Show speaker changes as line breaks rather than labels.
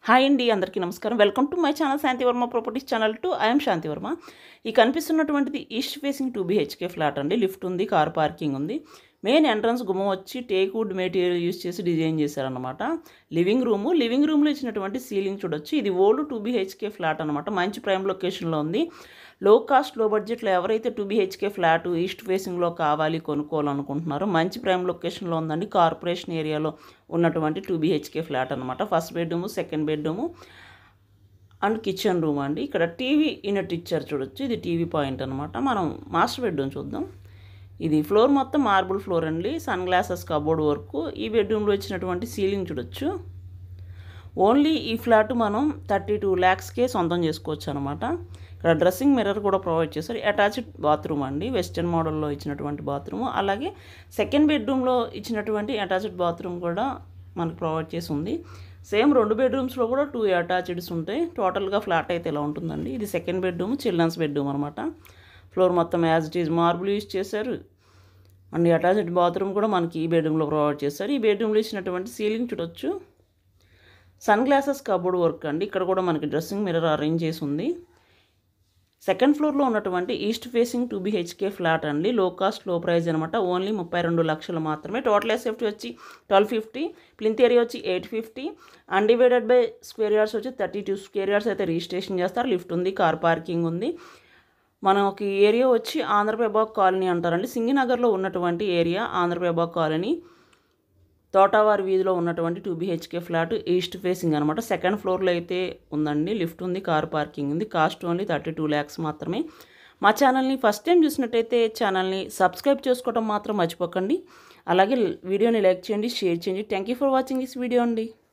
hi అండి అందరికీ నమస్కారం welcome to my channel Shantivarma properties channel to I'm Shantivarma ఈ కనిపిస్తున్నటువంటిది east facing two BHK flat అండి లిఫ్ట్ ఉంది కార్ పార్కింగ్ ఉంది మెయిన్ ఎంట్రన్స్ గుమ్మం వచ్చి టేక్ వుడ్ మెటీరియల్ యూస్ చేసి డిజైన్ చేశారనమాట లివింగ్ రూము లివింగ్ రూమ్లో ఇచ్చినటువంటి సీలింగ్ చూడొచ్చు ఇది ఓల్డ్ టూ బీహెచ్కే ఫ్లాట్ అనమాట మంచి ప్రైమ్ లొకేషన్లో ఉంది లో కాస్ట్ లో బడ్జెట్లో ఎవరైతే టూ బీహెచ్కే ఫ్లాట్ ఈస్ట్ ఫేసింగ్లో కావాలి కొనుక్కోవాలనుకుంటున్నారో మంచి ప్రైమ్ లొకేషన్లో ఉందండి కార్పొరేషన్ ఏరియాలో ఉన్నటువంటి టూ బీహెచ్కే ఫ్లాట్ అనమాట first bedroom second bedroom and kitchen room అండి ఇక్కడ టీవీ యూనిట్ ఇచ్చారు చూడొచ్చు ఇది టీవీ పాయింట్ అనమాట మనం మాస్టర్ బెడ్రూమ్ చూద్దాం ఇది ఫ్లోర్ మొత్తం మార్బుల్ ఫ్లోర్ అండి సన్ గ్లాసెస్ కబోర్డ్ వర్క్ ఈ బెడ్రూమ్లో వచ్చినటువంటి సీలింగ్ చూడొచ్చు ఓన్లీ ఈ ఫ్లాట్ మనం థర్టీ టూ ల్యాక్స్కే సొంతం చేసుకోవచ్చు అనమాట ఇక్కడ డ్రెస్సింగ్ మిర్రర్ కూడా ప్రొవైడ్ చేశారు అటాచ్డ్ బాత్రూమ్ అండి వెస్టర్న్ మోడల్లో ఇచ్చినటువంటి బాత్రూమ్ అలాగే సెకండ్ బెడ్రూమ్లో ఇచ్చినటువంటి అటాచ్డ్ బాత్రూమ్ కూడా మనకు ప్రొవైడ్ చేసి ఉంది సేమ్ రెండు బెడ్రూమ్స్లో కూడా టూ అటాచ్డ్స్ ఉంటాయి టోటల్గా ఫ్లాట్ అయితే ఇలా ఉంటుందండి ఇది సెకండ్ బెడ్రూమ్ చిల్డ్రన్స్ బెడ్రూమ్ అనమాట ఫ్లోర్ మొత్తం as it is marble use చేశారు అండ్ అటాచ్డ్ బాత్రూమ్ కూడా మనకి ఈ బెడ్రూమ్లో ప్రొవైడ్ చేస్తారు ఈ బెడ్రూమ్లో ఇచ్చినటువంటి సీలింగ్ చూడొచ్చు సన్ గ్లాసెస్ కబోర్డ్ వర్క్ అండి ఇక్కడ కూడా మనకి డ్రెస్సింగ్ మిర్రర్ అరేంజ్ చేసి ఉంది సెకండ్ ఫ్లోర్లో ఉన్నటువంటి east facing two BHK flat అండి లో కాస్ట్ లో ప్రైస్ అనమాట ఓన్లీ ముప్పై రెండు లక్షలు మాత్రమే టోటల్ ఎస్ఎఫ్టీ వచ్చి ట్వెల్వ్ ఫిఫ్టీ ప్లింత్ ఏరియా వచ్చి eight fifty undivided by square yards వచ్చి థర్టీ టూ స్క్వేర్ యార్డ్స్ అయితే రిజిస్ట్రేషన్ చేస్తారు లిఫ్ట్ ఉంది కార్ పార్కింగ్ ఉంది మనకి ఏరియా వచ్చి ఆంధ్రప్రభ కాలనీ అంటారండి సింగినగర్లో ఉన్నటువంటి ఏరియా ఆంధ్రప్రభ కాలనీ తోటావారి వీధిలో ఉన్నటువంటి two BHK flat east facing అనమాట సెకండ్ ఫ్లోర్లో అయితే ఉందండి లిఫ్ట్ ఉంది కార్ పార్కింగ్ ఉంది cost only thirty two lakhs మాత్రమే మా ఛానల్ని ఫస్ట్ టైం చూసినట్టయితే ఛానల్ని సబ్స్క్రైబ్ చేసుకోవడం మాత్రం మర్చిపోకండి అలాగే వీడియోని లైక్ చేయండి షేర్ చేయండి thank you for watching this video అండి